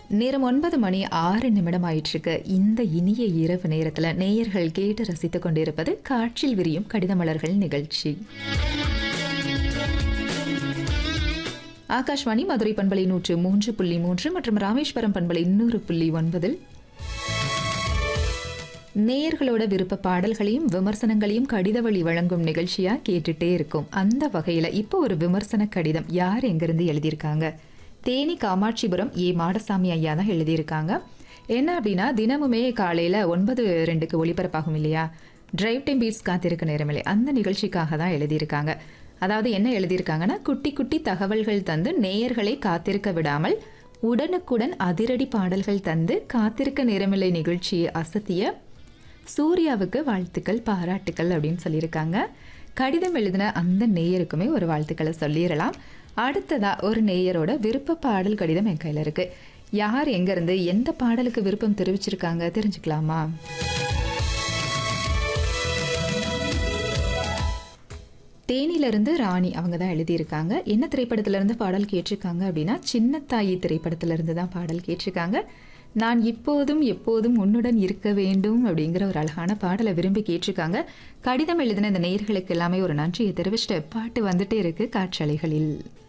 நேரம் ஒன்பது மணி ஆறு நிமிடம் ஆயிட்டிருக்கு இந்த இனிய இரவு நேரத்தில் நேயர்கள் கேட்டு ரசித்துக் கொண்டிருப்பது காற்றில் விரியும் கடிதமலர்கள் நிகழ்ச்சி ஆகாஷ்வாணி மதுரை பண்பலை நூற்று மூன்று புள்ளி மூன்று மற்றும் ராமேஸ்வரம் பண்பலை நூறு புள்ளி ஒன்பதில் நேயர்களோட விருப்ப பாடல்களையும் விமர்சனங்களையும் கடித வழி வழங்கும் நிகழ்ச்சியா கேட்டுட்டே இருக்கும் அந்த வகையில இப்போ ஒரு விமர்சன கடிதம் யார் எங்கிருந்து எழுதியிருக்காங்க தேனி காமாட்சிபுரம் ஏ மாடசாமி ஐயா தான் எழுதியிருக்காங்க என்ன அப்படின்னா தினமுமே காலையில ஒன்பது ரெண்டுக்கு ஒளிபரப்பாகும் இல்லையா டிரைவ் டைம் பீட்ஸ் காத்திருக்க நேரமில்லை அந்த நிகழ்ச்சிக்காக தான் எழுதியிருக்காங்க அதாவது என்ன எழுதியிருக்காங்கன்னா குட்டி குட்டி தகவல்கள் தந்து நேயர்களை காத்திருக்க விடாமல் உடனுக்குடன் அதிரடி பாடல்கள் தந்து காத்திருக்க நேரமில்லை நிகழ்ச்சியை அசத்திய சூர்யாவுக்கு வாழ்த்துக்கள் பாராட்டுக்கள் அப்படின்னு சொல்லியிருக்காங்க கடிதம் எழுதின அந்த நேயருக்குமே ஒரு வாழ்த்துக்களை சொல்லிடலாம் அடுத்ததா ஒரு நேயரோட விருப்ப பாடல் கடிதம் என் கையில் இருக்கு யார் எங்கேருந்து எந்த பாடலுக்கு விருப்பம் தெரிவிச்சிருக்காங்க தெரிஞ்சுக்கலாமா தேனியிலிருந்து ராணி அவங்க தான் எழுதியிருக்காங்க என்ன திரைப்படத்திலிருந்து பாடல் கேட்டிருக்காங்க அப்படின்னா சின்னத்தாயி திரைப்படத்திலிருந்து தான் பாடல் கேட்டிருக்காங்க நான் இப்போதும் எப்போதும் உன்னுடன் இருக்க வேண்டும் அப்படிங்கிற ஒரு அழகான பாடலை விரும்பி கேட்டிருக்காங்க கடிதம் எழுதின இந்த நேயர்களுக்கு எல்லாமே ஒரு நன்றியை தெரிவிச்சிட்டு பாட்டு வந்துட்டே இருக்கு காற்றலைகளில்